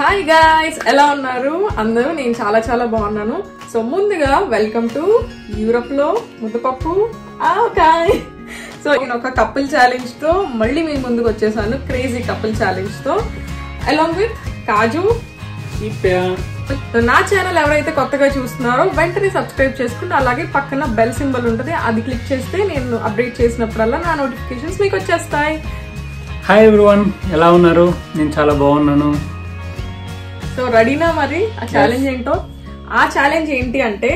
Hi guys ఎలా ఉన్నారు అందరూ నేను చాలా చాలా బాగున్నాను సో ముందుగా వెల్కమ్ టు యూరప్ లో ముద్దపప్పు ఆవకాయ్ సో నేను ఒక కపుల్ ఛాలెంజ్ తో మళ్ళీ మీ ముందుకు వచ్చేసాను క్రేజీ కపుల్ ఛాలెంజ్ తో అలాంగ్ విత్ కాజు సో నా ఛానల్ ఎవరైతే కొత్తగా చూస్తున్నారో వెంటనే సబ్స్క్రైబ్ చేసుకుంటే అలాగే పక్కన బెల్ సింబల్ ఉంటుంది అది క్లిక్ చేస్తే నేను అప్డేట్ చేసినప్పుడల్లా నా నోటిఫికేషన్స్ మీకు వచ్చేస్తాయి హాయ్ ఎవ్రీవన్ ఎలా ఉన్నారు నేను చాలా బాగున్నాను సో రెడీనా మరి ఆ ఛాలెంజ్ ఏంటో ఆ ఛాలెంజ్ ఏంటి అంటే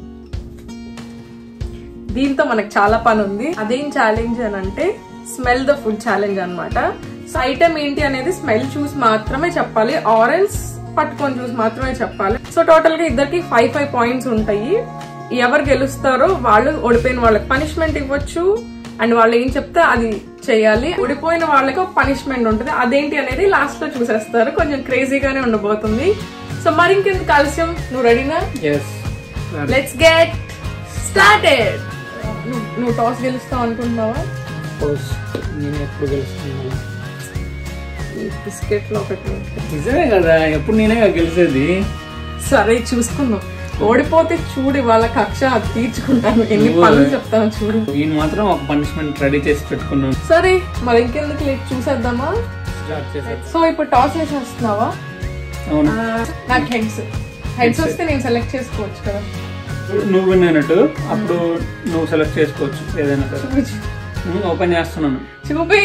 దీంతో మనకు చాలా పని ఉంది అదేం ఛాలెంజ్ అని అంటే స్మెల్ ద ఫుడ్ ఛాలెంజ్ అన్నమాట సో ఐటమ్ ఏంటి అనేది స్మెల్ చూసి మాత్రమే చెప్పాలి ఆరెల్స్ పట్టుకొని చూసి మాత్రమే చెప్పాలి సో టోటల్ గా ఇద్దరికి ఫైవ్ ఫైవ్ పాయింట్స్ ఉంటాయి ఎవరు గెలుస్తారో వాళ్ళు ఓడిపోయిన వాళ్ళకి పనిష్మెంట్ ఇవ్వచ్చు అండ్ వాళ్ళు ఏం చెప్తే అది చేయాలి ఓడిపోయిన వాళ్ళకి పనిష్మెంట్ ఉంటుంది అదేంటి అనేది లాస్ట్ లో చూసేస్తారు కొంచెం క్రేజీగానే ఉండబోతుంది సో మరి ఇంకెందుకు ఆలస్యం నువ్వు రెడీనా ఎస్ లెట్స్ గెట్ స్టార్టెడ్ నువ్వు టాస్ గెలుస్తావు అనుకుంటున్నావా నేను ఎప్పుడు గెలుస్తున్నాను ఈ బిస్కెట్ లో ఒకటి నిజమే కదా ఎప్పుడు నేనే కదా గెలిచేది సరే చూసుకుందాం ఓడిపోతే చూడు వాళ్ళ కక్ష తీర్చుకుంటాను ఎన్ని పనులు చెప్తాను చూడు ఈయన మాత్రం ఒక పనిష్మెంట్ రెడీ చేసి పెట్టుకున్నాను సరే మరి ఇంకెందుకు లేట్ చూసేద్దామా స్టార్ట్ చేసేది సో ఇప్పుడు టాస్ వేసేస్తున్నావా అవును ఆ, నాకు హెడ్స్ హెడ్స్ వస్తే నేను సెలెక్ట్ చేసుకోవచ్చు కదా నువ్వు విన్నట్టు అప్పుడు నువ్వు సెలెక్ట్ చేసుకోవచ్చు ఏదైనా సరే చూపించు నేను ఓపెన్ చేస్తున్నాను చూపి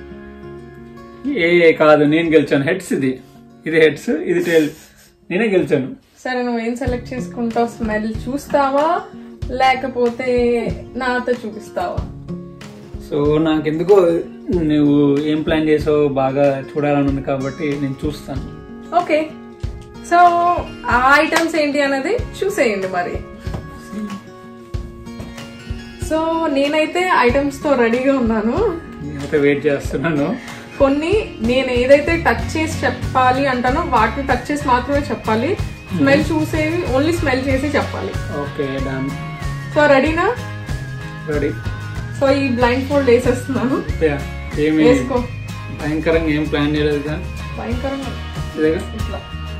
ఏ ఏ కాదు నేను గెలిచాను హెడ్స్ ఇది ఇది హెడ్స్ ఇది టైల్ నేనే గెలిచాను సరే నువ్వు ఏం సెలెక్ట్ చేసుకుంటావు స్మెల్ చూస్తావా లేకపోతే నాతో చూపిస్తావా సో నాకెందుకో నువ్వు ఏం ప్లాన్ చేసావు బాగా చూడాలని ఉంది కాబట్టి నేను చూస్తాను ఓకే సో ఆ ఐటమ్స్ ఏంటి అనేది చూసేయండి మరి సో నేనైతే ఐటమ్స్ తో రెడీగా ఉన్నాను నేనైతే వెయిట్ చేస్తున్నాను కొన్ని నేను ఏదైతే టచ్ చేసి చెప్పాలి అంటానో వాటిని టచ్ చేసి మాత్రమే చెప్పాలి స్మెల్ చూసేవి ఓన్లీ స్మెల్ చేసి చెప్పాలి ఓకే డన్ సో రెడీనా రెడీ సో ఈ బ్లైండ్ ఫోల్డ్ వేసేస్తున్నాను ఏమి వేసుకో భయంకరంగా ఏం ప్లాన్ చేయలేదుగా భయంకరంగా ఇదేగా ఇట్లా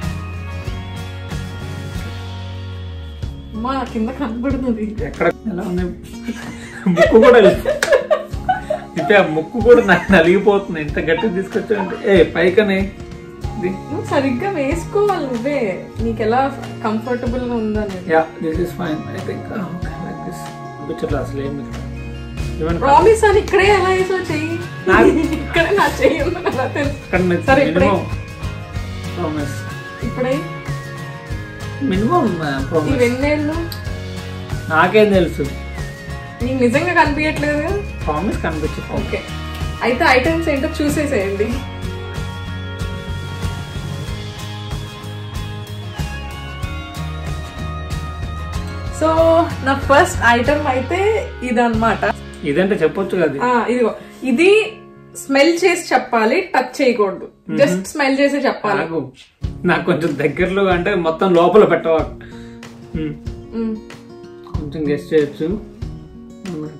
అమ్మా కింద కనబడుతుంది ఎక్కడ ఎలా ఉన్నాయి ముక్కు కూడా అయితే ఆ ముక్కు కూడా నాకు నలిగిపోతుంది ఇంత గట్టిగా తీసుకొచ్చావంటే ఏ పైకనే ఇది నువ్వు సరిగ్గా వేసుకోవాలి నువ్వే నీకు ఎలా కంఫర్టబుల్ గా ఉందని yeah this is fine I think okay like this picture అసలు ఏమి ఈవెన్ ప్రామిస్ అని ఇక్కడే ఎలా వేసో చెయ్యి నాకు- ఇక్కడే నా చెయ్యి ఉందని ఎలా తెలుసు అక్కడ సరే, ఇప్పుడే. మినిమం ప్రామిస్ ఇప్పుడే మినిమం ఈ ప్రామిస్ వెన్నెళ్ళు నాకేం తెలుసు నీకు నిజంగా కనిపించట్లేదు కదా ప్రామిస్ కనిపించదు ఓకే అయితే ఐటమ్స్ ఏంటో చూసేసేయండి సో నా ఫస్ట్ ఐటమ్ అయితే ఇదన్నమాట ఇదంటే చెప్పొచ్చు కదా ఆ, ఇదిగో ఇది స్మెల్ చేసి చెప్పాలి టచ్ చేయకూడదు జస్ట్ స్మెల్ చేసి చెప్పాలి నాకు నాకు కొంచెం దగ్గరలో అంటే మొత్తం లోపల పెట్టవా మ్మ్. మ్. కొంచెం గెస్ట్ చేయొచ్చు One minute.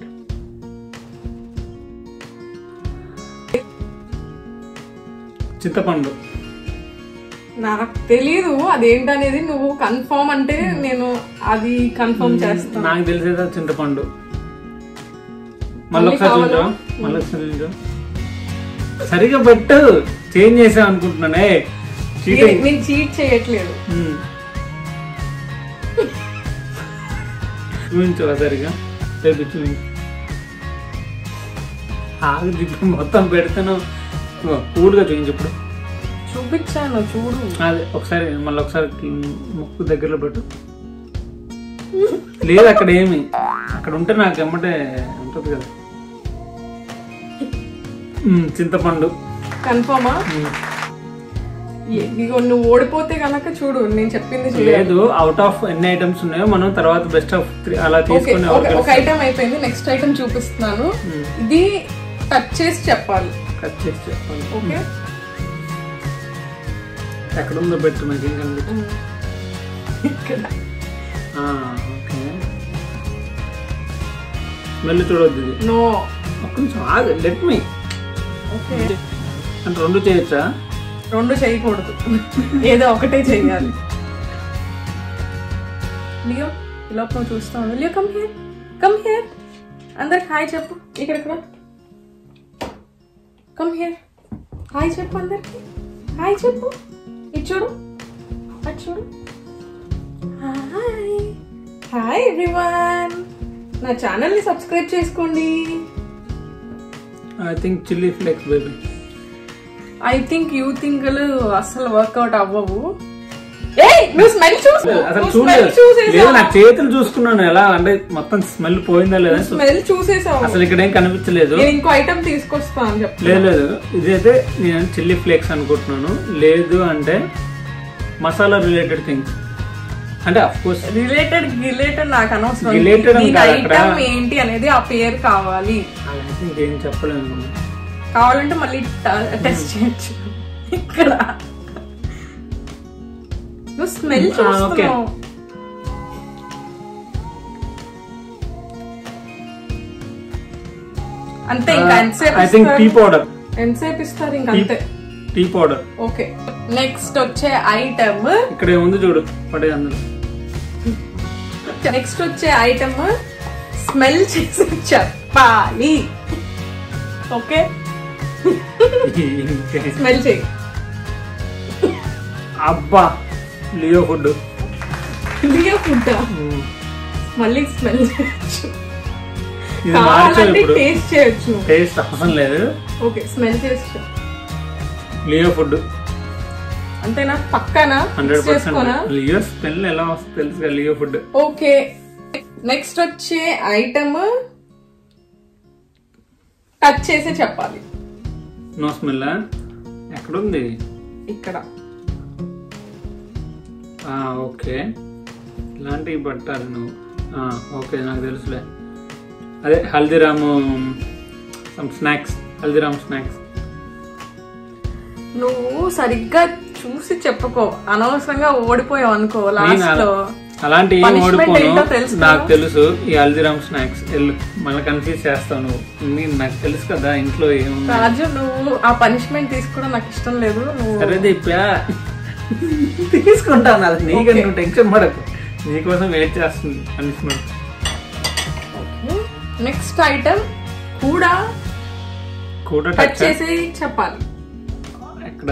చింతపండు నాకు తెలీదు అదేంటనేది నువ్వు కన్ఫర్మ్ అంటే నేను అది కన్ఫర్మ్ చేస్తాను నాకు తెలిసేదా చింతపండు మళ్ళీ ఒకసారి చూద్దా మళ్ళీ ఒకసారి చూద్దాం సరిగా పెట్టు చేంజ్ చేసాం అనుకుంటున్నానే చీటింగ్ నేను చీట్ చేయట్లేదు చూపించవా సరిగా రేపు చూపించు ఆగు దిప్పు మొత్తం పెడతాను కూల్గా చూపించు ఇప్పుడు చూపించాను చూడు అదే ఒకసారి మళ్ళీ ఒకసారి ముక్కు దగ్గరలో పెట్టు లేదు అక్కడ ఏమి అక్కడ ఉంటే నాకు ఎమ్మటే ఉంటుంది కదా మ్మ్, చింతపండు కన్ఫర్మా మ్మ్. ఇగో నువ్వు ఓడిపోతే గనక చూడు నేను చెప్పింది చేయాలి లేదు అవుట్ ఆఫ్ ఎన్ని ఐటమ్స్ ఉన్నాయో మనం తర్వాత బెస్ట్ ఆఫ్ త్రీ అలా ఓకే తీసుకుని ఒక- ఒక ఐటమ్ అయిపోయింది నెక్స్ట్ ఐటమ్ చూపిస్తున్నాను మ్మ్. ఇది టచ్ చేసి చెప్పాలి కట్ చేసి చెప్పాలి ఓకే ఎక్కడ ఉందో పెట్టు నాకు ఏం కనిపించదు మ్మ్. ఇక్కడ ఓకే స్మెల్ చూడొద్దు ఇది నో ఒక్క నిమిషం ఆగు లెట్ మీ ఓకే అంటే రెండు చేయొచ్చా రెండు చేయకూడదు ఏదో ఒకటే చెయ్యాలి లియో ఇలా నువ్వు చూస్తా ఉండు Leo come here come here అందరికి హాయ్ చెప్పు ఇక్కడ ఇక్కడ కమ్ హియర్ హాయ్ చెప్పు అందరికి హాయ్ చెప్పు ఇటు చూడు అటు చూడు హాయ్ హాయ్ ఎవ్రీవన్ నా ఛానల్ని సబ్స్క్రైబ్ చేసుకోండి I think chilli flakes baby I think you థింక్లు అస్సలు వర్కౌట్ అవ్వవు ఏ నువ్వు స్మెల్ చూసు అసలు స్మెల్ చూడలేదు లేదు నా చూసేసావు చేతులు చూసుకున్నాను ఎలా అంటే మొత్తం స్మెల్ పోయిందా లేదా అని చూ- స్మెల్ చూసేసావు అసలు ఇక్కడ ఏం కనిపించలేదు నేను ఇంకో ఐటమ్ తీసుకొస్తా అని చెప్పి లేదు లేదు ఇదైతే నేను చిల్లీ ఫ్లేక్స్ అనుకుంటున్నాను లేదు అంటే మసాలా రిలేటెడ్ థింగ్స్ అంటే అఫ్ కోర్స్ రిలేటెడ్ రిలేటెడ్ నాకు అనవసరం Related అని దీని కాదు అక్కడ. ఐటమ్ ఏంటి అనేది ఆ పేరు కావాలి అలాంటి ఇంకేం చెప్పలేను కావాలంటే మళ్ళీ టెస్ట్ చేయొచ్చు ఇక్కడ నువ్వు స్మెల్ ఆ, ఓకే. చూస్తున్నావు అంతే ఇంకా ఎంతసేపు ఐ థింక్ టీ ఇస్తారు? పౌడర్ ఎంతసేపు ఇస్తారు ఇంకా అంతే టీ పౌడర్ ఓకే నెక్స్ట్ వచ్చే ఐటమ్ ఇక్కడ ఉంది చూడు పడే అందరూ నెక్స్ట్ వచ్చే ఐటమ్ స్మెల్ చేసి చెప్పాలి ఓకే స్మెల్ చేయి అబ్బా లియో ఫుడ్ లియో ఫుడ్ మళ్ళీ స్మెల్ చేయొచ్చు ఇది మార్చాలి కావాలంటే ఇప్పుడు టేస్ట్ చేయొచ్చు టేస్ట్ అవసరం లేదు ఓకే స్మెల్ చేసి చెప్పు. లియో ఫుడ్ అంతేనా పక్కనా హండ్రెడ్ Mix చేసుకోనా పర్సెంట్ లియో స్మెల్ ఎలా వస్తుంది తెలుసు కదా లియో ఫుడ్ ఓకే నెక్స్ట్ వచ్చే ఐటమ్ టచ్ చేసి చెప్పాలి నో స్మెల్ ఎక్కడుంది ఇక్కడ ఆ, ఓకే ఇలాంటివి పట్టాలి నువ్వు ఆ, ఓకే నాకు తెలుసులే అదే Haldiram some snacks Haldiram snacks నువ్వు సరిగ్గా చూసి చెప్పుకో అనవసరంగా ఓడిపోయావు అనుకో లాస్ట్ లో అలాంటి ఏం Punishment ఓడిపోను ఏంటో తెలుసు కదా? నాకు తెలుసు ఈ హల్దీరామ్ స్నాక్స్ వెళ్ళు మళ్ళీ కన్ఫ్యూజ్ చేస్తావు నువ్వు నీ- నాకు తెలుసు కదా ఇంట్లో ఏముంది రాజు నువ్వు ఆ పనిష్మెంట్ తీసుకోవడం నాకు ఇష్టం లేదు నువ్వు సరే దీప్యా తీసుకుంటాను అది నీకు నువ్వు టెన్షన్ పడకు నీకోసం వెయిట్ చేస్తుంది పనిష్మెంట్ నెక్స్ట్ ఐటమ్ కూడా కూడా టచ్ టచ్ చేసి చెప్పాలి ఎక్కడ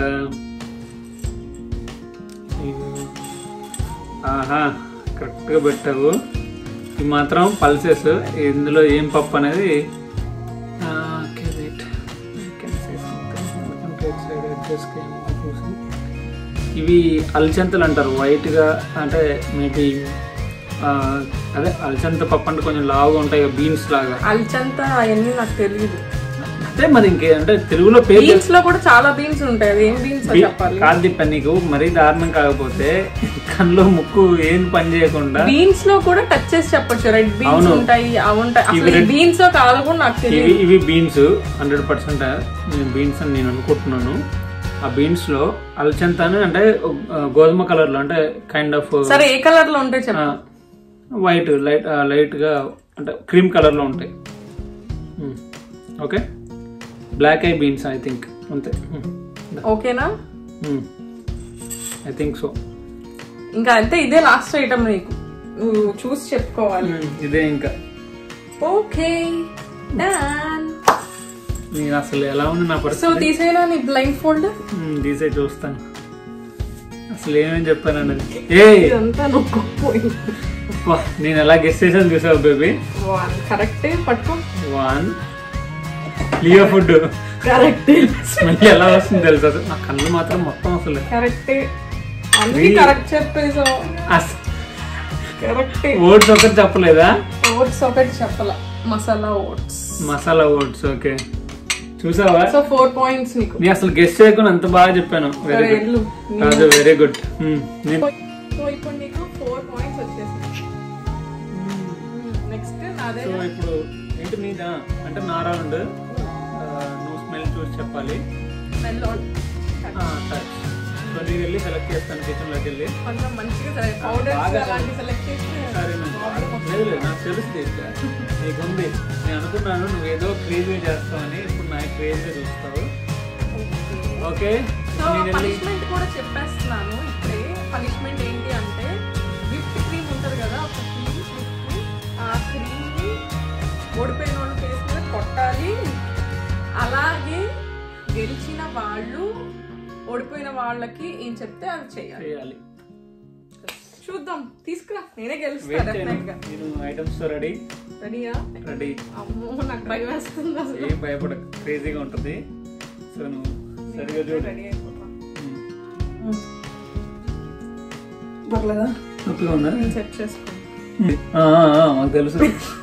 ఇది- ఆహా కరెక్ట్ గా పెట్టావు ఇది మాత్రం పల్సెస్ ఇందులో ఏం పప్పు అనేది ఆ, okay, wait. I can say something. ఎందుకంటే ఇటు side address కి ఏమో చూసి. ఇవి అల్చంతలు అంటారు వైట్ గా అంటే మేబీ అదే అల్చంత పప్పు అంటే కొంచెం లావుగా ఉంటాయి బీన్స్ లాగా అల్చంతా అవన్నీ నాకు తెలియదు అదే మరి ఇంకే అంటే తెలుగులో పేరు బీన్స్ లో కూడా చాలా బీన్స్ ఉంటాయి అది ఏం బీన్స్ బీ- చెప్పాలి కాదు దీప నీకు మరీ దారుణం కాకపోతే కళ్ళు ముక్కు ఏం పని చేయకుండా బీన్స్ లో కూడా టచ్ చేసి చెప్పొచ్చు రెడ్ బీన్స్ అవును. ఉంటాయి అవి ఉంటాయి అసలు ఇవి ఈ red- బీన్స్ లో కాదు కూడా నాకు తెలియదు ఇవి ఇవి బీన్స్ హండ్రెడ్ పర్సెంట్ బీన్స్ అని నేను అనుకుంటున్నాను ఆ బీన్స్ లో అల్చంతాను అంటే ఆ, గోధుమ కలర్ లో అంటే కైండ్ ఆఫ్ సరే ఏ కలర్ లో ఉంటాయి చెప్పు వైట్ లైట్ లైట్ గా అంటే క్రీమ్ కలర్ లో ఉంటాయి okay black I beans I think అంతే ఓకేనా ఐ థింక్ సో ఇంకా అంతే ఇదే లాస్ట్ ఐటమ్ నీకు నువ్వు చూసి చెప్పుకోవాలి ఇదే ఇంకా ఓకే డన్ నేను అసలు ఎలా ఉంది నా సో పరిస్థితి తీసేనా నీ బ్లైండ్ ఫోల్డ్ మ్మ్, తీసే చూస్తాను అసలు ఏమేమి చెప్పానన్నది ఏ ఇదంతా నొక్కపోయింది నేను ఎలా గెస్ట్ చేసాను చూసావు బేబీ కరెక్టే పట్టుకో వన్ లియో ఫుడ్ కరెక్టే స్మెల్ ఎలా వస్తుంది తెలుసా అసలు నా కళ్ళు మాత్రం మొత్తం అసలు కరెక్టే అన్ని కరెక్ట్ చెప్పేసావు కరెక్టే ఓట్స్ ఒకటి చెప్పలేదా ఓట్స్ ఒకటి చెప్పాల masala oats masala oats okay చూసావా సో ఫోర్ పాయింట్స్ నీకు నేను అసలు గెస్ట్ చేయకుండా అంత బాగా చెప్పాను వెరీ సరే, గుడ్ వెళ్ళు. కాదు వెరీ గుడ్ నేను సో ఇప్పుడు నీకు ఫోర్ పాయింట్స్ వచ్చేసాయి నెక్స్ట్ నాదే సో ఇప్పుడు ఏంటి మీద అంటే నా రౌండ్ నువ్వు స్మెల్ చూసి చెప్పాలి స్మెల్ సో నేను వెళ్ళి సెలెక్ట్ చేస్తాను కిచెన్ లోకి వెళ్ళి కొంచెం మంచిగా పౌడర్స్ బాగా అలాంటి సెలెక్ట్ చేస్తే సరే నువ్వు- లేదు లేదు, నాకు తెలుస్తుంది ఇంకా. నీకుంది నేను అనుకున్నాను నువ్వు ఏదో క్రేజీ చేస్తావని ఇప్పుడు నాకు క్రేజీ చూస్తావు ఓకే సో నేను వెళ్ళి- పనిష్మెంట్ కూడా చెప్పేస్తున్నాను ఇప్పుడే పనిష్మెంట్ ఏంటి అంటే విప్ క్రీమ్ ఉంటుంది కదా ఒక క్రీమ్ ఆ క్రీమ్ ని ఓడిపోయిన వాళ్ళ ఫేస్ మీద కొట్టాలి అలాగే గెలిచిన వాళ్ళు ఓడిపోయిన వాళ్ళకి ఏం చెప్తే అది చేయాలి చేయాలి చూద్దాం తీసుకురా నేనే గెలుస్తా వెయిట్ డెఫినెట్ గా నేను ఐటమ్స్ రెడీ రెడీయా రెడీ అమ్మో నాకు భయం వేస్తుంది అసలు ఏం భయపడ క్రేజీగా ఉంటుంది సో నువ్వు సరిగా చూడు రెడీ అయిపోతా పర్లేదా నొప్పిగా ఉందా సెట్ చేసుకో ఆ, ఆ, ఆ, మాకు తెలుసు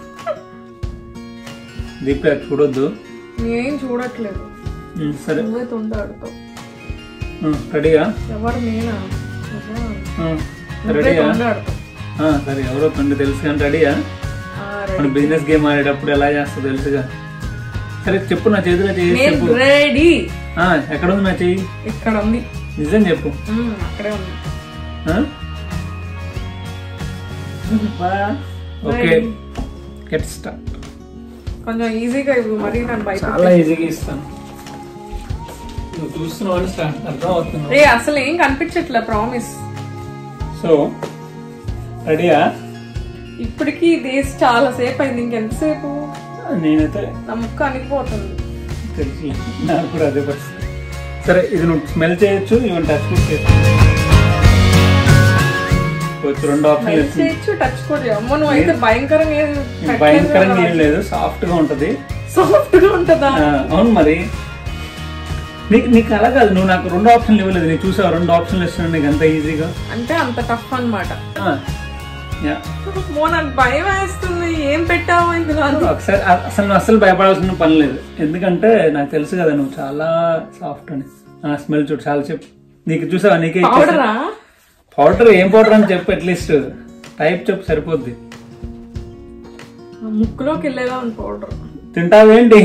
దీప్ చూడొద్దు నేనేం చూడట్లేదు ఉమ్, సరే నువ్వే తొండాడుతావు ఉమ్, రెడీగా ఎవరు నేనా నువ్వా? ఉమ్, నువ్వే రెడీగా తొండాడుతావు ఆ, సరే ఎవరో తండ్రి తెలుసు కానీ రెడీయా ఆ, మన రెడీ. బిజినెస్ గేమ్ ఆడేటప్పుడు ఎలా చేస్తా తెలుసుగా సరే చెప్పు నా చేతిలో చేయి నేను చెప్పు రెడీ ఆ, ఎక్కడ ఉంది నా చెయ్యి ఇక్కడ ఉంది నిజం చెప్పు ఉమ్, అక్కడే ఉంది ఆ? బా. Okay Ready. గెట్ స్టార్ట్ కొంచెం ఈజీగా ఇవ్వు మరి నన్ను బయట చాలా ఈజీగా ఇస్తాను నువ్వు చూస్తున్నావు అని స్టార్ట్ అర్థం అవుతున్నావు రే అసలు ఏం కనిపించట్లే ప్రామిస్ సో రెడీయా ఇప్పటికి డేస్ చాలా సేపు అయింది ఇంకెంతసేపు నేనైతే నా ముక్క అనిగిపోతుంది తెలిసి నాకు కూడా అదే పరిస్థితి సరే ఇది నువ్వు స్మెల్ చేయొచ్చు ఇవన్నీ టచ్ కూడా చేయొచ్చు వచ్చి రెండు ఆప్షన్ Melt చేయొచ్చు టచ్ కూడా చేయవు. అమ్మో నువ్వు అయితే భయంకరంగా ఏం భయంకరంగా ఏం లేదు సాఫ్ట్ గా ఉంటది సాఫ్ట్ గా ఉంటుందా ఆ, అవును మరి నీకు నీకు అలా కాదు నువ్వు నాకు రెండు ఆప్షన్లు ఇవ్వలేదు నీకు చూసావు రెండు ఆప్షన్లు ఇస్తున్నాను నీకు అంత ఈజీగా అంటే అంత టఫ్ అన్నమాట ఆ, యా. మో నాకు భయం వేస్తుంది ఏం పెట్టావు ఇందులో అని. ఒకసారి అ- అసలు నువ్వు అసలు భయపడాల్సిన పని లేదు ఎందుకంటే నాకు తెలుసు కదా నువ్వు చాలా సాఫ్ట్ అని ఆ స్మెల్ చూడు చాలా చెప్పు నీకు చూసావా నీకే పౌడరా పౌడర్ ఏం పౌడర్ అని చెప్పు అట్లీస్ట్ టైప్ చెప్పు సరిపోద్ది ముక్కులోకి వెళ్ళేలా ఉంది పౌడర్ తింటావేంటి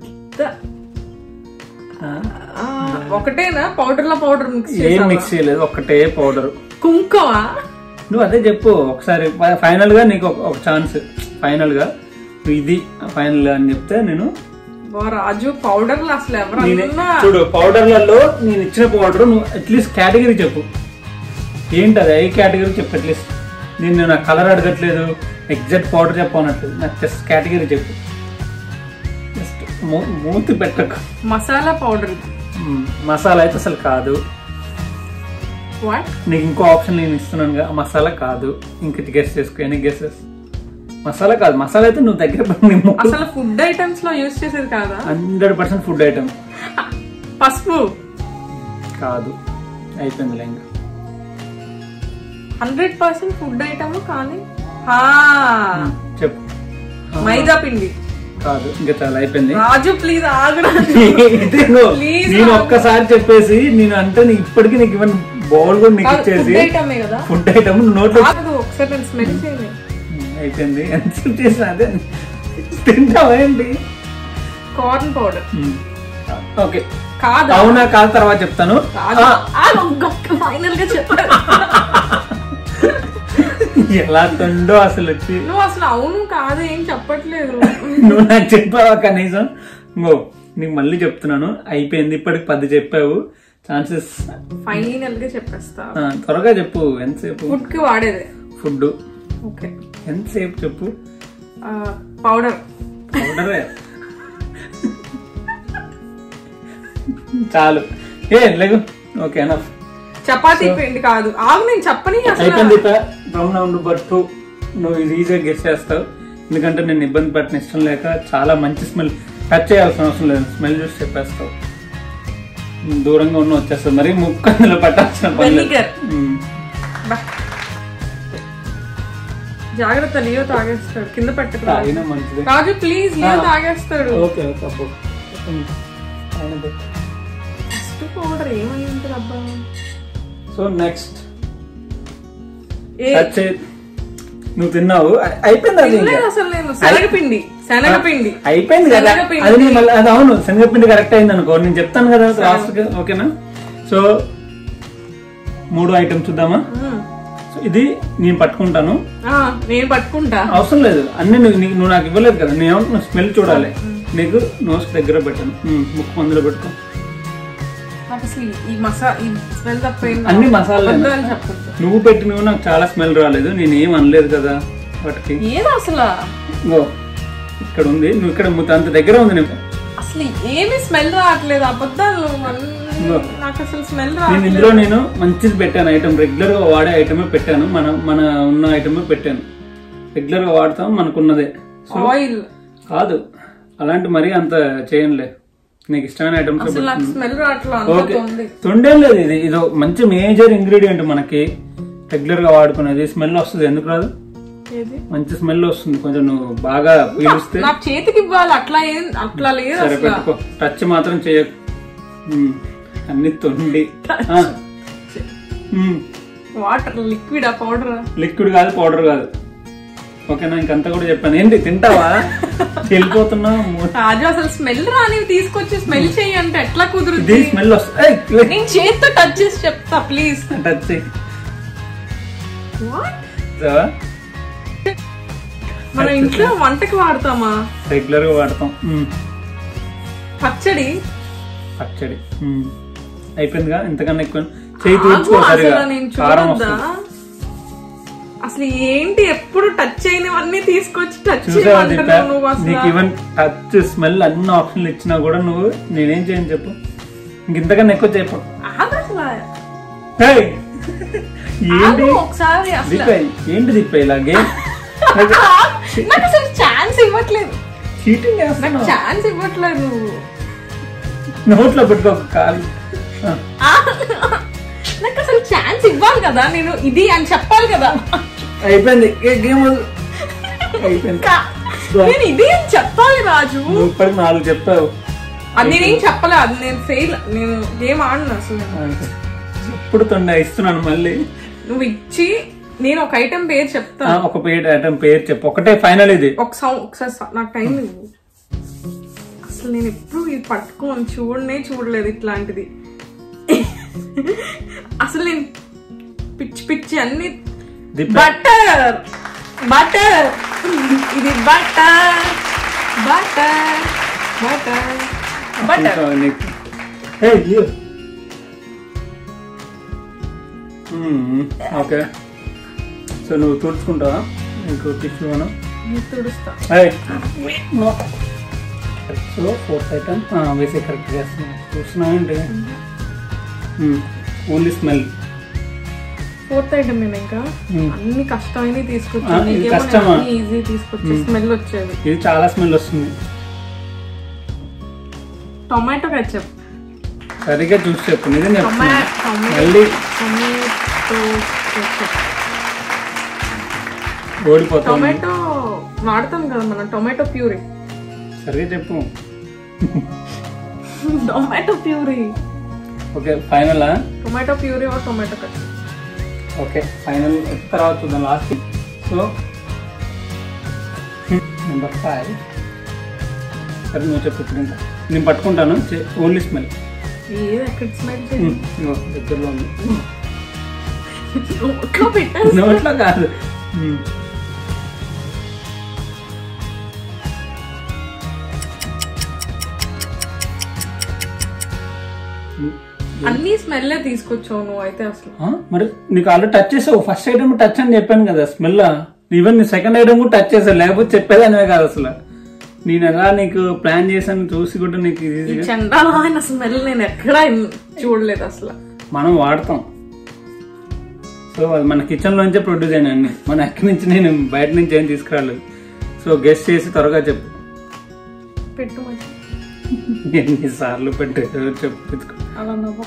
ఒకటేనా పౌడర్ లో పౌడర్ మిక్స్ ఏం చేసావా మిక్స్ చేయలేదు ఒక్కటే పౌడర్ కుంకుమ నువ్వు అదే చెప్పు ఒకసారి ఫైనల్ గా నీకు ఒక- ఒక ఛాన్స్ ఫైనల్ గా నువ్వు ఇది ఫైనల్ అని చెప్తే నేను బా రాజు పౌడర్లు అసలు నేనే ఎవరన్నా చూడు పౌడర్లలో నేను ఇచ్చిన పౌడర్ నువ్వు అట్లీస్ట్ కేటగిరీ చెప్పు ఏంటి అది ఏ కేటగిరీ చెప్పు అట్లీస్ట్ నేను నా కలర్ అడగట్లేదు ఎగ్జాక్ట్ పౌడర్ చెప్పనట్లేదు నాకు జస్ట్ కేటగిరీ చెప్పు జస్ట్ మూతి పెట్టకు మసాలా పౌడర్ మ్మ్. మసాలా అయితే అసలు కాదు వాట్ నీకు ఇంకో ఆప్షన్ నేను ఇస్తున్నాను కదా మసాలా కాదు ఇంకటి గెస్ట్ చేసుకో ఎన్ని గెసెస్ మసాలా కాదు మసాలా అయితే నువ్వు దగ్గర అసలు ఫుడ్ ఐటమ్స్ లో యూజ్ చేసేది కాదా హండ్రెడ్ పర్సెంట్ ఫుడ్ ఐటమ్ పసుపు కాదు అయిపోయింది ఇంకా హండ్రెడ్ పర్సెంట్ ఫుడ్ ఐటమ్ కానీ హా, చెప్పు మైదా పిండి కాదు ఇంకా చాలా అయిపోయింది రాజు ప్లీజ్ ఆగురా ఇదిగో, Please, నేను రాదు. ఒక్కసారి చెప్పేసి నేను అంటే నీకు ఇప్పటికీ నీకు ఇవన్నీ బౌల్ కూడా నీకు ఇచ్చేసి ఫుడ్ ఐటమే కదా ఫుడ్ ఐటమ్ నోట్లో కాదు ఒకసారి నేను స్మెల్ చేయను అయిపోయింది ఎంత చేసిన అదే తింటావా ఏంటి కార్న్ పౌడర్ ఓకే కాదా అవునా కాదు తర్వాత చెప్తాను కాదు ఫైనల్ గా చెప్పాను ఎలా తుండో అసలు వచ్చి నువ్వు అసలు అవును కాదు ఏం చెప్పట్లేదు నువ్వు నాకు చెప్పావా కనీసం ఇంకో నీకు మళ్ళీ చెప్తున్నాను అయిపోయింది ఇప్పటికి పది చెప్పావు ఛాన్సెస్ ఫైనల్ గా చెప్పేస్తా త్వరగా చెప్పు ఎంతసేపు ఫుడ్ కి వాడేది ఫుడ్ ఓకే ఎంతసేపు చెప్పు పౌడర్ పౌడరే చాలు ఏ లేవు ఓకే ఎనఫ్ చపాతీ పిండి కాదు ఆగు నేను చెప్పని అసలు అయిపోయింది బ్రౌన్ రౌండ్ బట్టు నువ్వు ఇది ఈజీగా గెస్ చేస్తావు ఎందుకంటే నేను ఇబ్బంది పెట్టిన ఇష్టం లేక చాలా మంచి స్మెల్ టచ్ చేయాల్సిన అవసరం లేదు స్మెల్ చూసి చెప్పేస్తావు దూరంగా ఉన్న వచ్చేస్తుంది మరి ముక్కు అందులో పట్టాల్సిన పని లేదు. Vinegar. ఉమ్. బా. జాగ్రత్త లియో తాగేస్తాడు కింద పెట్టకు రాజు. తాగినా మంచిది రాజు ప్లీజ్ లియో తాగేస్తాడు ఓకే ఓకే అబ్బో ఆయన పెట్టు. ఫస్ట్ పౌడర్ ఏమై ఉంటుంది అబ్బా సో నెక్స్ట్ ఏ టచ్ చేయి. నువ్వు తిన్నావు అ- అయిపోయింది అది ఇంకా. తినలేదు అసలు నేను శనగపిండి శనగపిండి అయిపోయింది కదా శనగపిండి. అది నేను మళ్ళీ- అది అవును శనగపిండి కరెక్ట్ అయింది అనుకో నేను చెప్తాను కదా లాస్ట్ ఓకేనా సో మూడు ఐటమ్స్ చూద్దామా మ్మ్. సో ఇది నేను పట్టుకుంటాను ఆ, నేను పట్టుకుంటా అవసరం లేదు అన్ని నువ్వు నీకు- నువ్వు నాకు ఇవ్వలేదు కదా నేను ఏమంటున్నా స్మెల్ చూడాలి నీకు నోస్ దగ్గర పెట్టాను ఉమ్, ముక్కు మందులో పెట్టుకో నాకు నాకు అసలు ఈ- ఈ మసా ఈ స్మెల్ తప్ప ఏం అన్ని రాదు. మసాలాలు అబద్ధాలు చెప్పొద్దు నువ్వు పెట్టినవి నాకు చాలా స్మెల్ రాలేదు నేను ఏం అనలేదు కదా వాటికి ఏదో అసలు ఇగో ఇక్కడ ఉంది నువ్వు ఇక్కడ ముద్ద అంత దగ్గర ఉంది నీకు అసలు ఏమి స్మెల్ రావట్లేదు అబద్ధాలు అన్నీ నాకు అసలు స్మెల్ నేను రావట్లేదు ఇందులో నేను మంచిది పెట్టాను ఐటమ్ రెగ్యులర్ గా వాడే ఐటమే పెట్టాను మన మన ఉన్న ఐటమే పెట్టాను రెగ్యులర్ గా వాడతాం మనకున్నదే సో ఆయిల్ కాదు అలాంటి మరీ అంత చేయంలే నీకు ఇష్టమైన ఐటమ్స్ అసలు నాకు స్మెల్ రావట్లేదు అంత ఓకే ఉంది తొండేం లేదు ఇది ఇది ఒక మంచి మేజర్ ఇంగ్రీడియంట్ మనకి రెగ్యులర్ గా వాడుకునేది స్మెల్ వస్తుంది ఎందుకు రాదు ఏది మంచి స్మెల్ వస్తుంది కొంచెం నువ్వు బాగా పీలిస్తే నాకు చేతికి ఇవ్వాలి అట్లా ఏం అట్లా లేదు సరే అసలు పెట్టుకో టచ్ మాత్రం చేయకు ఉమ్, అన్ని తొండి వాటర్ లిక్విడ్ ఆ పౌడర్ లిక్విడ్ కాదు పౌడర్ కాదు ఓకేనా ఇంకంతా కూడా చెప్పాను ఏంటి తింటావా వెళ్ళిపోతున్నావు రాజు అసలు స్మెల్ రానివి తీసుకొచ్చి స్మెల్ చెయ్యి అంటే ఎట్లా ఇది కుదురుద్ది స్మెల్ వస్తుంది నేను చేతితో టచ్ చేసి చెప్తా ప్లీజ్ టచ్ చేయి మనం ఇంట్లో వంటకి వాడతామా రెగ్యులర్ గా వాడతాం ఉమ్, పచ్చడి పచ్చడి ఉమ్. అయిపోయిందిగా ఇంతకన్నా ఎక్కువ చేయి ఆగు, తూర్చుకో సరిగా అసలు నేను కారం చూడొద్దా వస్తుంది అసలు ఏంటి ఎప్పుడు టచ్ చేయనివన్నీ తీసుకొచ్చి టచ్ చూసావా దీప చేయమంటున్నావు నువ్వు అసలు నీకు ఈవెన్ టచ్ స్మెల్ అన్ని ఆప్షన్లు ఇచ్చినా కూడా నువ్వు నేనేం చేయను చెప్పు ఇంక ఇంతకన్నా ఎక్కువ చెప్పు ఆగు అసలు ఏయ్! ఏంటి ఆగు ఒకసారి అసలు దీప ఏంటి దీప ఇలాగే నాకు అసలు ఛాన్స్ ఇవ్వట్లేదు చీటింగ్ నాకు చేస్తున్నావు ఛాన్స్ ఇవ్వట్లేదు నోట్లో పెట్టుకో ఒక కాలు ఆ, ఆ, నాకు అసలు ఛాన్స్ ఇవ్వాలి కదా నేను ఇది అని చెప్పాలి కదా అయిపోయింది ఏ గేమ్ వద్దు. అయిపోయింది కా- నేను ఇది అని చెప్పాలి రాజు నువ్వు ఇప్పటికి నాలుగు చెప్పావు అది నేనేం చెప్పలే అది నేను ఫెయిల్ నేను గేమ్ ఆడను అసలు నేను. ఇప్పుడు తొండ ఇస్తున్నాను మళ్ళీ నువ్వు ఇచ్చి నేను ఒక ఐటెం పేరు చెప్తా ఆ, ఒక పేరు ఐటమ్ పేరు చెప్పు ఒకటే ఫైనల్ ఇది ఒక సౌండ్ ఒకసారి సౌ- నాకు టైం ఇవ్వు అసలు నేను ఎప్పుడు ఇది పట్టుకోని చూడనే చూడలేదు ఇట్లాంటిది అసలు నేను పిచ్చి పిచ్చి అన్ని దీప బటర్ బటర్ ఇది బటర్ బటర్ బటర్ బటర్ ఇంకా నీకు ఏ ఇయ్యు. మ్మ్, ఓకే సో నువ్వు తుడుచుకుంటావా నీకు టిష్యూ అను తుడుస్తా ఏయ్, నో. సో ఫోర్త్ ఐటమ్ వేసే కరెక్ట్ చేస్తున్నావు చూస్తున్నావు ఏంటి ఓన్లీ స్మెల్ ఫోర్త్ ఐటమ్ నేను ఇంకా మ్మ్. అన్ని కష్టమైనవి ఆ, ఇది తీసుకొచ్చాను కష్టమా? ఈజీ తీసుకొచ్చి స్మెల్ వచ్చేది ఇది చాలా స్మెల్ వస్తుంది టొమాటో కెచప్ సరిగ్గా చూసి చెప్పు నిజం చెప్తున్నా టొమాటో మళ్ళీ టొమాటో కెచప్ ఓడిపోతావు టొమాటో వాడతాం కదా మనం టొమాటో ప్యూరీ సరిగ్గా చెప్పు టొమాటో ప్యూరీ ఓకే ఫైనలా tomato puree or tomato cut okay final తర్వాత చూద్దాం లాస్ట్ సో నెంబర్ ఫైవ్ సరే నువ్వు చెప్పు ఇప్పుడు ఇంకా నేను పట్టుకుంటాను ఓన్లీ స్మెల్ ఏది ఎక్కడ స్మెల్ చేసి దగ్గరలో ఉంది నోట్లో పెట్టేసి నోట్లో కాదు మ్మ్. అన్ని స్మెల్ తీసుకొచ్చావు నువ్వు అయితే అసలు ఆ? మరి నీకు ఆల్రెడీ టచ్ చేసావు ఫస్ట్ ఐటమ్ టచ్ అని చెప్పాను కదా స్మెల్ ఈవెన్ నీ సెకండ్ ఐటమ్ కూడా టచ్ చేసావు లేకపోతే చెప్పేదానివే కాదు అసలు నేను ఎలా నీకు ప్లాన్ చేశాను చూసి కూడా నీకు ఈ ఈజీగా చండాలమైన స్మెల్ నేను ఎక్కడా చూడలేదు అసలు మనం వాడతాం సో అది మన కిచెన్ లోంచే ప్రొడ్యూస్ అయిన అన్ని మన ఎక్కడి నుంచి నేను బయట నుంచి ఏం తీసుకురాలేదు సో గెస్ట్ చేసి త్వరగా చెప్పు పెట్టు మరి ఎన్నిసార్లు పెట్టి చెప్పు అలా నవ్వు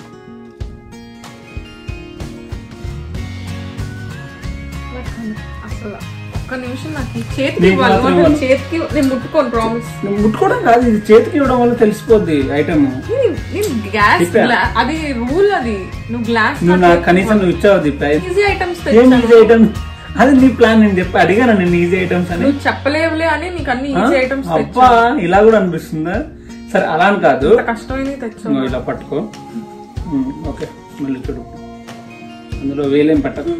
అసలు ఒక్క నిమిషం నాకు ఈ చేతికి నీకు ఇవ్వాలి మాత్రం నువ్వు ఇవ్వాలి. చేతికి నేను ముట్టుకోను ప్రామిస్ నువ్వు ముట్టుకోవడం కాదు ఇది చేతికి ఇవ్వడం వల్ల తెలిసిపోద్ది ఐటమ్ నేను గ్యాస్ తిప్పా. అది రూల్ అది నువ్వు గ్లాస్ నువ్వు నాకు కనీసం నువ్వు ఇచ్చావు దీప ఈజీ ఐటమ్స్ ఏం ఈజీ ఐటమ్ అది నీ ప్లాన్ నేను చెప్పి అడిగాను నేను ఈజీ ఐటమ్స్ అని నువ్వు చెప్పలేవులే అని నీకు అన్ని ఈజీ ఐటమ్స్ అబ్బా ఇలా కూడా అనిపిస్తుందా సరే అలా అని కాదు కష్టమైనవి తెచ్చావు నువ్వు ఇలా పట్టుకో ఉమ్, ఓకే మళ్ళీ చూడు అందులో వేలేం పెట్టకు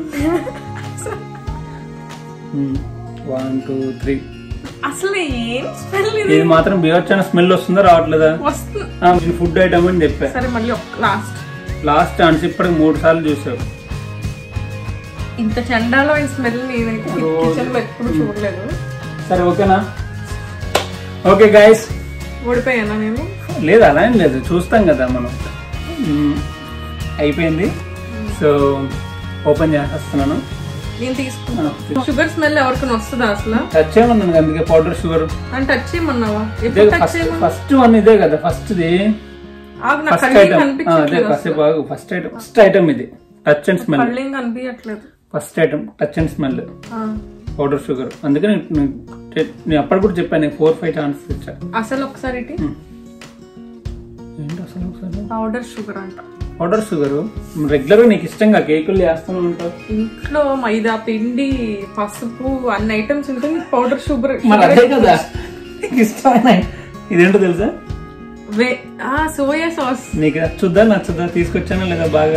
వన్ టూ త్రీ అసలు ఏం స్మెల్ ఇది ఇది మాత్రం బియర్చాన స్మెల్ వస్తుందా రావట్లేదా వస్తుంది ఫుడ్ ఐటమ్ అని చెప్పా సరే మళ్ళీ లాస్ట్ లాస్ట్ ఛాన్స్ ఇప్పటికి మూడు సార్లు చూసావు ఇంత చండాలో ఈ స్మెల్ నేనైతే కిచెన్ లో ఎప్పుడు చూడలేదు సరే ఓకేనా ఓకే గాయస్ ఓడిపోయానా నేను లేదు అలా ఏం లేదు చూస్తాం కదా మనం మ్మ్. అయిపోయింది సో ఓపెన్ చేసేస్తున్నాను నేను తీసుకున్నా షుగర్ స్మెల్ ఎవరికైనా వస్తుందా అసలు టచ్ ఏమన్నాను అందుకే పౌడర్ షుగర్ అని టచ్ చేయమన్నావా ఇదే ఎప్పుడు టచ్ ఫస్ట్ చేయమన్నా ఫస్ట్ వన్ ఇదే కదా ఫస్ట్ది ఆగు నా ఫస్ట్ కళ్ళేం ఐటమ్ అదే కనిపించట్లేదు ఫస్ట్ బాగు ఫస్ట్ ఐటమ్ ఫస్ట్ ఐటమ్ ఇది టచ్ అండ్ స్మెల్ కళ్ళేం కనిపించట్లేదు first item touch and smell ఆ. పౌడర్ షుగర్ అందుకే నేను- నేను నేను అప్పుడు కూడా చెప్పాను ఫోర్ ఫైవ్ ఛాన్సెస్ ఇచ్చా అసలు ఒకసారి ఇటీ ఏంటి అసలు ఒకసారి పౌడర్ షుగర్ అంట పౌడర్ షుగర్ రెగ్యులర్ గా నీకు ఇష్టంగా కేకులు చేస్తూనే ఉంటావు ఇంట్లో మైదా పిండి పసుపు అన్ని ఐటమ్స్ ఉంటే నీకు పౌడర్ షుగర్ మరి అదే కదా నీకు ఇష్టమైన ఇదేంటో తెలుసా సోయా సాస్ నీకు నచ్చుద్దా నచ్చుద్దా తీసుకొచ్చానా లేదా బాగా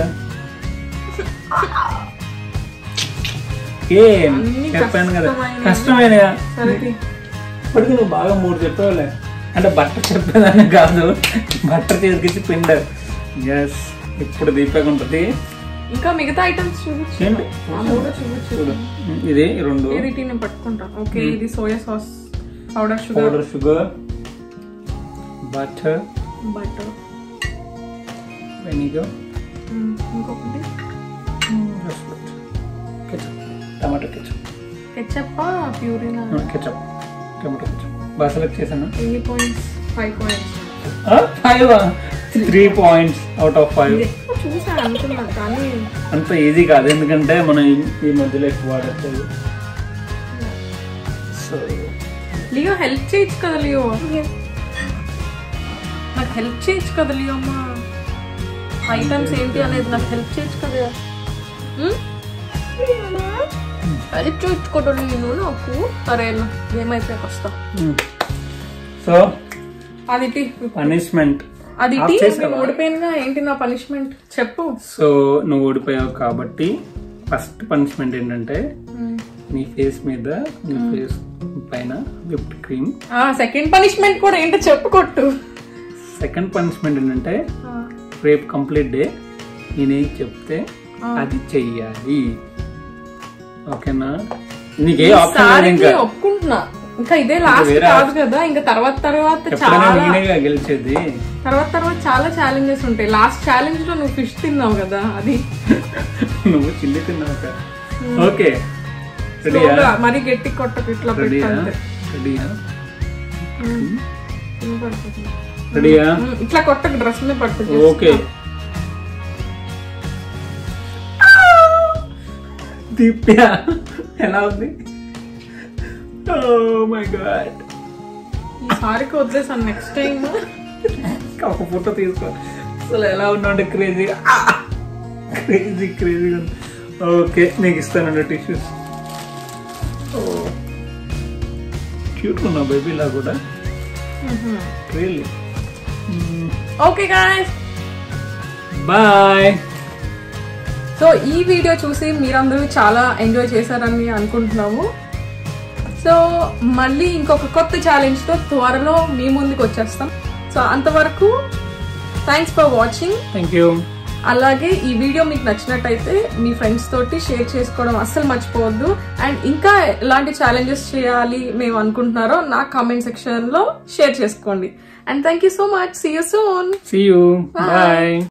ఏం అన్ని చెప్పాను కదా కష్టమైనవి. కష్టమైన సరే ఇప్పటికి నువ్వు బాగా మూడు చెప్పేవాళ్ళే అంటే బట్టర్ చెప్పేదాన్ని కాదు బట్టర్ చేతికిచ్చి పిండారు ఎస్ ఇప్పుడు దీపక్ ఉంటుంది ఇంకా మిగతా ఐటమ్స్ చూపించు ఏంటి ఆ మూడు చూపించు చూడు ఇది రెండు ఇది టీ నేను పట్టుకుంటా ఓకే ఇది soya sauce powder sugar powder sugar butter butter vinegar ఇంకొకటి కెచప్ టమాటో కెచప్ కెచ్చప్ప ప్యూరినా కెచప్ టమాటో కెచప్ బాగా సెలెక్ట్ చేశాను ఎన్ని points five points five three points out of five ఎక్కువ చూసాను అనుకున్నాను కానీ అంత ఈజీ కాదు ఎందుకంటే మనం ఈ- ఈ మధ్యలో ఎక్కువ వాడట్లేదు సో లియో హెల్ప్ చేయొచ్చు కదా లియో నాకు హెల్ప్ చేయొచ్చు కదా లియో అమ్మా ఐటమ్స్ ఏంటి అనేది నాకు హెల్ప్ చేయొచ్చు కదా హెల్ప్ చూసుకోవడం నేను నాకు సరే గేమ్ అయిపోయాక వస్తా సో అది టీ పనిష్మెంట్ అది Off టీ చేసావా? నేను ఓడిపోయినగా ఏంటి నా పనిష్మెంట్ చెప్పు సో నువ్వు ఓడిపోయావు కాబట్టి ఫస్ట్ పనిష్మెంట్ ఏంటంటే నీ ఫేస్ మీద నీ ఫేస్ పైన విప్డ్ క్రీమ్ ఆ సెకండ్ పనిష్మెంట్ కూడా ఏంటో చెప్పు కొట్టు సెకండ్ పనిష్మెంట్ ఏంటంటే రేపు కంప్లీట్ డే నేనేం చెప్తే అది చెయ్యాలి ఓకేనా నీకే ఆప్షన్ లేదు ఈసారి ఇంకా నేను ఒప్పుకుంటున్నా ఇంకా ఇదే లాస్ట్ వేరే కాదు కదా ఇంకా తర్వాత తర్వాత ఎప్పుడైనా చాలా నేనేగా గెలిచేది తర్వాత తర్వాత చాలా ఛాలెంజెస్ ఉంటాయి లాస్ట్ ఛాలెంజ్ లో నువ్వు ఫిష్ తిన్నావు కదా అది నువ్వు చిల్లి తిన్నావు ఓకే రెడీయా స్లోగా మరీ గట్టి కొట్టకు ఇట్లా రెడీయా పెట్టంతే రెడీయా కింద పడిపోతుంది. రెడీయా ఉమ్, ఇట్లా కొట్టకు డ్రెస్ మీద పడుతుంది ఓకే దీప్య ఎలా ఉంది ఓ మై గాడ్ ఈసారికి వదిలేసాను నెక్స్ట్ టైం ఒక ఫోటో తీసుకో అసలు ఎలా ఉన్నాడు క్రేజీగా క్రేజీ క్రేజీగా ఉంది ఓకే నీకు ఇస్తానండి టిష్యూస్ క్యూట్ ఉన్నా బేబీలా కూడా really okay guys bye so ఈ వీడియో చూసి మీరందరూ చాలా ఎంజాయ్ చేశారని అనుకుంటున్నాము సో మళ్ళీ ఇంకొక కొత్త ఛాలెంజ్తో త్వరలో మీ ముందుకు వచ్చేస్తాం సో అంతవరకు thanks for watching thank you అలాగే ఈ వీడియో మీకు నచ్చినట్టయితే మీ ఫ్రెండ్స్ తోటి షేర్ చేసుకోవడం అస్సలు మర్చిపోవద్దు అండ్ ఇంకా ఎలాంటి ఛాలెంజెస్ చేయాలి మేము అనుకుంటున్నారో నా కామెంట్ సెక్షన్ లో షేర్ చేసుకోండి and thank you so much see you soon See you. Bye.